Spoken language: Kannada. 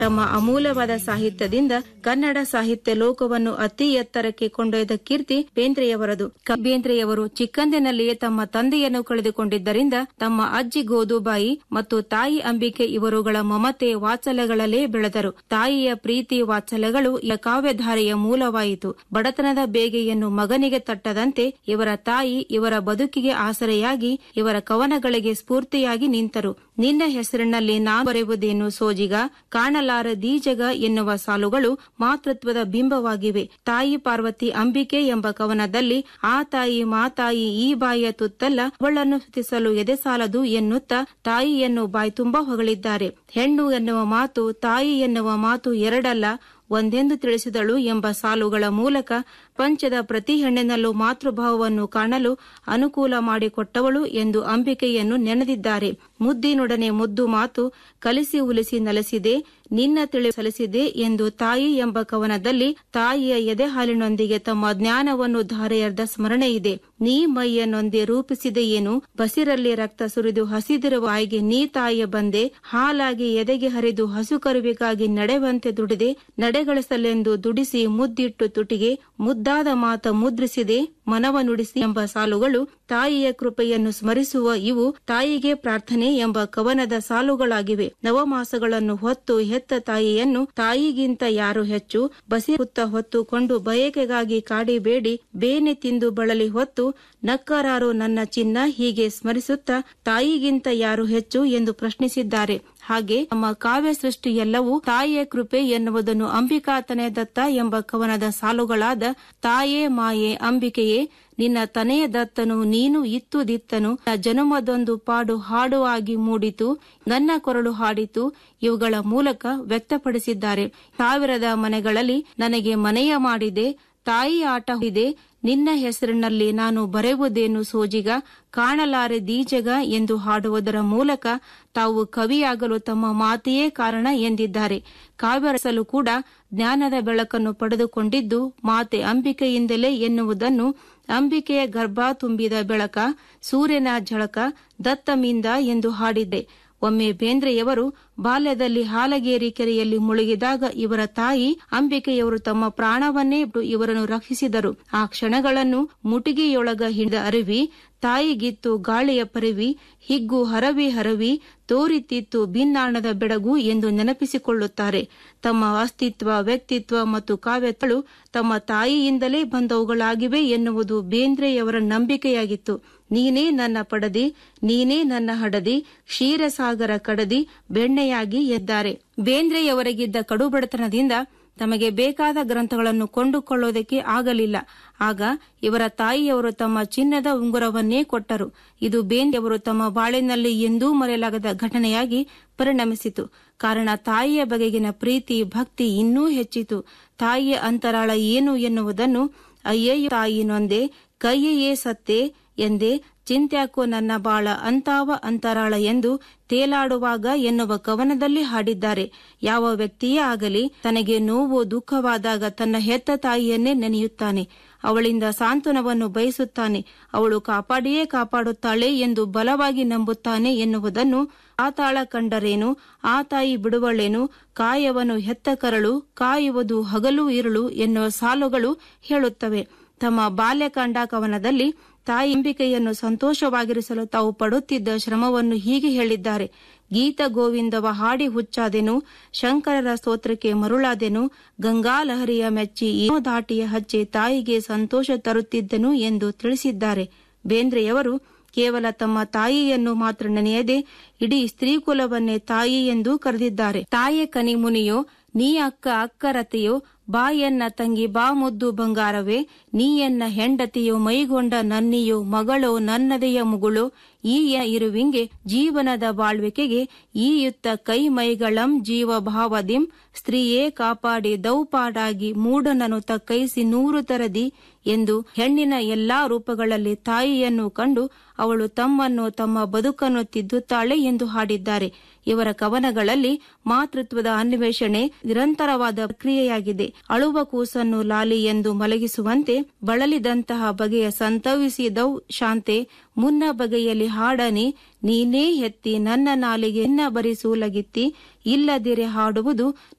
ತಮ್ಮ ಅಮೂಲ್ಯವಾದ ಸಾಹಿತ್ಯದಿಂದ ಕನ್ನಡ ಸಾಹಿತ್ಯ ಲೋಕವನ್ನು ಅತಿ ಎತ್ತರಕ್ಕೆ ಕೊಂಡೊಯ್ದ ಕೀರ್ತಿ ಬೇಂದ್ರೆಯವರದು ಕ- ಬೇಂದ್ರೆಯವರು ಚಿಕ್ಕಂದಿನಲ್ಲಿಯೇ ತಮ್ಮ ತಂದೆಯನ್ನು ಕಳೆದುಕೊಂಡಿದ್ದರಿಂದ ತಮ್ಮ ಅಜ್ಜಿ ಗೋದುಬಾಯಿ ಮತ್ತು ತಾಯಿ ಅಂಬಿಕೆ ಇವರುಗಳ ಮಮತೆ ವಾತ್ಸಲ್ಯಗಳಲ್ಲೇ ಬೆಳೆದರು ತಾಯಿಯ ಪ್ರೀತಿ ವಾತ್ಸಲ್ಯಗಳು ಈ ಕಾವ್ಯಧಾರೆಯ ಮೂಲವಾಯಿತು ಬಡತನದ ಬೇಗೆಯನ್ನು ಮಗನಿಗೆ ತಟ್ಟದಂತೆ ಇವರ ತಾಯಿ ಇವರ ಬದುಕಿಗೆ ಆಸರೆಯಾಗಿ ಇವರ ಕವನಗಳಿಗೆ ಸ್ಫೂರ್ತಿಯಾಗಿ ನಿಂತರು ನಿನ್ನ ಹೆಸರಿನಲ್ಲಿ ನಾ ಬರೆಯುವುದೇನು ಸೋಜಿಗ ಕಾಣಲಾರದೀ ಜಗ ಎನ್ನುವ ಸಾಲುಗಳು ಮಾತೃತ್ವದ ಬಿಂಬವಾಗಿವೆ ತಾಯಿ ಪಾರ್ವತಿ ಅಂಬಿಕೆ ಎಂಬ ಕವನದಲ್ಲಿ ಆ ತಾಯಿ ಮಾತಾಯಿ ಈ ಬಾಯಿಯ ತುತ್ತಲ್ಲ ಅವಳನ್ನು ಸ್ತುತಿಸಲು ಎದೆ ಸಾಲದು ಎನ್ನುತ್ತಾ ತಾಯಿಯನ್ನು ಬಾಯ್ತುಂಬಾ ಹೊಗಳಿದ್ದಾರೆ ಹೆಣ್ಣು ಎನ್ನುವ ಮಾತು ತಾಯಿ ಎನ್ನುವ ಮಾತು ಎರಡಲ್ಲ ಒಂದೆಂದು ತಿಳಿಸಿದಳು ಎಂಬ ಸಾಲುಗಳ ಮೂಲಕ ಪಂಚದ ಪ್ರತಿ ಹೆಣ್ಣಿನಲ್ಲೂ ಮಾತೃಭಾವವನ್ನು ಕಾಣಲು ಅನುಕೂಲ ಮಾಡಿಕೊಟ್ಟವಳು ಎಂದು ಅಂಬಿಕೆಯನ್ನು ನೆನೆದಿದ್ದಾರೆ ಮುದ್ದಿನೊಡನೆ ಮುದ್ದು ಮಾತು ಕಲಿಸಿ ಉಲಿಸಿ ನಲಸಿದೆ ನಿನ್ನ ತಿಳಿ ಸಲಿಸಿದೆ ಎಂದು ತಾಯಿ ಎಂಬ ಕವನದಲ್ಲಿ ತಾಯಿಯ ಎದೆ ಹಾಲಿನೊಂದಿಗೆ ತಮ್ಮ ಜ್ಞಾನವನ್ನು ಧಾರೆಯರ್ದ ಸ್ಮರಣೆ ಇದೆ ನೀ ಮೈಯನ್ನೊಂದೇ ರೂಪಿಸಿದೆಯೇನು ಬಸಿರಲ್ಲಿ ರಕ್ತ ಸುರಿದು ಹಸಿದಿರುವ ಆಯ್ಗೆ ನೀ ತಾಯಿಯ ಬಂದೆ ಹಾಲಾಗಿ ಎದೆಗೆ ಹರಿದು ಹಸು ಕರುವಿಗಾಗಿ ನಡೆವಂತೆ ದುಡಿದೆ ನಡೆಗಳಿಸಲೆಂದು ದುಡಿಸಿ ಮುದ್ದಿಟ್ಟು ತುಟಿಗೆ ಮುದ್ದಾದ ಮಾತ ಮುದ್ರಿಸಿದೆ ಮನವ ನುಡಿಸಿ ಎಂಬ ಸಾಲುಗಳು ತಾಯಿಯ ಕೃಪೆಯನ್ನು ಸ್ಮರಿಸುವ ಇವು ತಾಯಿಗೆ ಪ್ರಾರ್ಥನೆ ಎಂಬ ಕವನದ ಸಾಲುಗಳಾಗಿವೆ ನವಮಾಸಗಳನ್ನು ಹೊತ್ತು ಹೆತ್ತ ತಾಯಿಯನ್ನು ತಾಯಿಗಿಂತ ಯಾರು ಹೆಚ್ಚು ಬಸಿ ಹುತ್ತ ಹೊತ್ತುಕೊಂಡು ಬಯಕೆಗಾಗಿ ಕಾಡಿಬೇಡಿ ಬೇನೆ ತಿಂದು ಬಳಲಿ ಹೊತ್ತು ನಕ್ಕರಾರು ನನ್ನ ಚಿನ್ನ ಹೀಗೆ ಸ್ಮರಿಸುತ್ತಾ ತಾಯಿಗಿಂತ ಯಾರು ಹೆಚ್ಚು ಎಂದು ಪ್ರಶ್ನಿಸಿದ್ದಾರೆ ಹಾಗೆ ನಮ್ಮ ಕಾವ್ಯ ಸೃಷ್ಟಿ ಎಲ್ಲವೂ ತಾಯಿಯ ಕೃಪೆ ಎನ್ನುವುದನ್ನು ಅಂಬಿಕಾತನೇ ದತ್ತ ಎಂಬ ಕವನದ ಸಾಲುಗಳಾದ ತಾಯೇ ಮಾಯೆ ಅಂಬಿಕೆಯೇ ನಿನ್ನ ತನೆಯ ದತ್ತನು ನೀನು ಇತ್ತು ದಿತ್ತನು ನನ್ನ ಜನುಮದೊಂದು ಪಾಡು ಹಾಡು ಆಗಿ ಮೂಡಿತು ನನ್ನ ಕೊರಳು ಹಾಡಿತು ಇವುಗಳ ಮೂಲಕ ವ್ಯಕ್ತಪಡಿಸಿದ್ದಾರೆ ಸಾವಿರದ ಮನೆಗಳಲ್ಲಿ ನನಗೆ ಮನೆಯ ಮಾಡಿದೆ ತಾಯಿ ಆಟ ಇದೆ ನಿನ್ನ ಹೆಸರಿನಲ್ಲಿ ನಾನು ಬರೆಯುವುದೇನು ಸೋಜಿಗ ಕಾಣಲಾರೆ ದೀಜಗ ಎಂದು ಹಾಡುವುದರ ಮೂಲಕ ತಾವು ಕವಿಯಾಗಲು ತಮ್ಮ ಮಾತೆಯೇ ಕಾರಣ ಎಂದಿದ್ದಾರೆ ಕಾವ್ಯ ರಸಲು ಕೂಡ ಜ್ಞಾನದ ಬೆಳಕನ್ನು ಪಡೆದುಕೊಂಡಿದ್ದು ಮಾತೆ ಅಂಬಿಕೆಯಿಂದಲೇ ಎನ್ನುವುದನ್ನು ಅಂಬಿಕೆಯ ಗರ್ಭ ತುಂಬಿದ ಬೆಳಕ ಸೂರ್ಯನ ಝಳಕ ದತ್ತಮಿಂದ ಎಂದು ಹಾಡಿದ್ದೆ ಒಮ್ಮೆ ಬೇಂದ್ರೆಯವರು ಬಾಲ್ಯದಲ್ಲಿ ಹಾಲಗೇರಿ ಕೆರೆಯಲ್ಲಿ ಮುಳುಗಿದಾಗ ಇವರ ತಾಯಿ ಅಂಬಿಕೆಯವರು ತಮ್ಮ ಪ್ರಾಣವನ್ನೇ ಬಿಟ್ಟು ಇವರನ್ನು ರಕ್ಷಿಸಿದರು ಆ ಕ್ಷಣಗಳನ್ನು ಮುಟಿಗೆಯೊಳಗ ಹಿಡಿದ ಅರಿವಿ ತಾಯಿಗಿತ್ತು ಗಾಳಿಯ ಪರಿವಿ ಹಿಗ್ಗು ಹರವಿ ಹರವಿ ತೋರಿತಿತ್ತು ಭಿನ್ನಾಣದ ಬೆಡಗು ಎಂದು ನೆನಪಿಸಿಕೊಳ್ಳುತ್ತಾರೆ ತಮ್ಮ ಅಸ್ತಿತ್ವ ವ್ಯಕ್ತಿತ್ವ ಮತ್ತು ಕಾವ್ಯಗಳು ತಮ್ಮ ತಾಯಿಯಿಂದಲೇ ಬಂದವುಗಳಾಗಿವೆ ಎನ್ನುವುದು ಬೇಂದ್ರೆಯವರ ನಂಬಿಕೆಯಾಗಿತ್ತು ನೀನೇ ನನ್ನ ಪಡದಿ ನೀನೇ ನನ್ನ ಹಡದಿ ಕ್ಷೀರಸಾಗರ ಕಡದಿ ಬೆಣ್ಣೆಯಾಗಿ ಎದ್ದಾರೆ ಬೇಂದ್ರೆಯವರಿಗಿದ್ದ ಕಡುಬಡತನದಿಂದ ತಮಗೆ ಬೇಕಾದ ಗ್ರಂಥಗಳನ್ನು ಕೊಂಡುಕೊಳ್ಳುವುದಕ್ಕೆ ಆಗಲಿಲ್ಲ ಆಗ ಇವರ ತಾಯಿಯವರು ತಮ್ಮ ಚಿನ್ನದ ಉಂಗುರವನ್ನೇ ಕೊಟ್ಟರು ಇದು ಬೇಂದ್ರೆಯವರು ತಮ್ಮ ಬಾಳಿನಲ್ಲಿ ಎಂದೂ ಮರೆಯಲಾಗದ ಘಟನೆಯಾಗಿ ಪರಿಣಮಿಸಿತು ಕಾರಣ ತಾಯಿಯ ಬಗೆಗಿನ ಪ್ರೀತಿ ಭಕ್ತಿ ಇನ್ನೂ ಹೆಚ್ಚಿತು ತಾಯಿಯ ಅಂತರಾಳ ಏನು ಎನ್ನುವುದನ್ನು ಅಯ್ಯಯ್ಯೋ ತಾಯಿ ನೊಂದೆ ಕೈಯೇ ಸತ್ತೆ ಎಂದೇ ಚಿಂತ್ಯಾಕೋ ನನ್ನ ಬಾಳ ಅಂತಾವ ಅಂತರಾಳ ಎಂದು ತೇಲಾಡುವಾಗ ಎನ್ನುವ ಕವನದಲ್ಲಿ ಹಾಡಿದ್ದಾರೆ ಯಾವ ವ್ಯಕ್ತಿಯೇ ಆಗಲಿ ತನಗೆ ನೋವು ದುಃಖವಾದಾಗ ತನ್ನ ಹೆತ್ತ ತಾಯಿಯನ್ನೇ ನೆನೆಯುತ್ತಾನೆ ಅವಳಿಂದ ಸಾಂತ್ವನವನ್ನು ಬಯಸುತ್ತಾನೆ ಅವಳು ಕಾಪಾಡಿಯೇ ಕಾಪಾಡುತ್ತಾಳೆ ಎಂದು ಬಲವಾಗಿ ನಂಬುತ್ತಾನೆ ಎನ್ನುವುದನ್ನು ಆತಾಳ ಕಂಡರೇನು ಆ ತಾಯಿ ಬಿಡುವಳೇನು ಕಾಯವನ್ನು ಹೆತ್ತ ಕರಳು ಕಾಯುವುದು ಹಗಲು ಇರುಳು ಎನ್ನುವ ಸಾಲುಗಳು ಹೇಳುತ್ತವೆ ತಮ್ಮ ಬಾಲ್ಯಕಾಂಡ ಕವನದಲ್ಲಿ ತಾಯಿ ಅಂಬಿಕೆಯನ್ನು ಸಂತೋಷವಾಗಿರಿಸಲು ತಾವು ಪಡುತ್ತಿದ್ದ ಶ್ರಮವನ್ನು ಹೀಗೆ ಹೇಳಿದ್ದಾರೆ ಗೀತ ಗೋವಿಂದವ ಹಾಡಿ ಹುಚ್ಚಾದೆನು ಶಂಕರರ ಸ್ತೋತ್ರಕ್ಕೆ ಮರುಳಾದೆನು ಗಂಗಾಲಹರಿಯ ಮೆಚ್ಚಿ ಏನೋ ದಾಟಿಯ ಹಚ್ಚಿ ತಾಯಿಗೆ ಸಂತೋಷ ತರುತ್ತಿದ್ದನು ಎಂದು ತಿಳಿಸಿದ್ದಾರೆ ಬೇಂದ್ರೆಯವರು ಕೇವಲ ತಮ್ಮ ತಾಯಿಯನ್ನು ಮಾತ್ರ ನೆನೆಯದೆ ಇಡೀ ಸ್ತ್ರೀಕುಲವನ್ನೇ ತಾಯಿ ಎಂದು ಕರೆದಿದ್ದಾರೆ ತಾಯೆ ಕನಿ ಮುನಿಯೋ ನೀ ಅಕ್ಕ ಅಕ್ಕರತೆಯೋ ಬಾಯನ್ನ ತಂಗಿ ಬಾ ಮುದ್ದು ಬಂಗಾರವೇ ನೀಯನ್ನ ಹೆಂಡತಿಯೋ ಮೈಗೊಂಡ ನನ್ನಿಯೋ ಮಗಳೋ ನನ್ನದೆಯ ಮುಗುಳೋ ಈ ಇರುವಿಂಗೆ ಜೀವನದ ಬಾಳ್ವಿಕೆಗೆ ಈ ಯುತ್ತ ಕೈ ಮೈಗಳಂ ಜೀವ ಭಾವದಿಂ ಸ್ತ್ರೀಯೇ ಕಾಪಾಡಿ ದೌಪಾಡಾಗಿ ಮೂಢನನು ತಕ್ಕೈಸಿ ನೂರು ತರದಿ ಎಂದು ಹೆಣ್ಣಿನ ಎಲ್ಲಾ ರೂಪಗಳಲ್ಲಿ ತಾಯಿಯನ್ನು ಕಂಡು ಅವಳು ತಮ್ಮನ್ನು ತಮ್ಮ ಬದುಕನ್ನು ತಿದ್ದುತ್ತಾಳೆ ಎಂದು ಹಾಡಿದ್ದಾರೆ ಇವರ ಕವನಗಳಲ್ಲಿ ಮಾತೃತ್ವದ ಅನ್ವೇಷಣೆ ನಿರಂತರವಾದ ಪ್ರಕ್ರಿಯೆಯಾಗಿದೆ ಅಳುವ ಕೂಸನ್ನು ಲಾಲಿ ಎಂದು ಮಲಗಿಸುವಂತೆ ಬಳಲಿದಂತಹ ಬಗೆಯ ಸಂತವಿಸಿದೌ ಶಾಂತೆ ಮುನ್ನ ಬಗೆಯಲ್ಲಿ ಹಾಡನೆ ನೀನೇ ಹೆತ್ತಿ ನನ್ನ ನಾಲಿಗೆ ಎನ್ನ ಬರಿಸೂಲಗಿತ್ತಿ ಇಲ್ಲದಿರೆ ಹಾಡುವುದು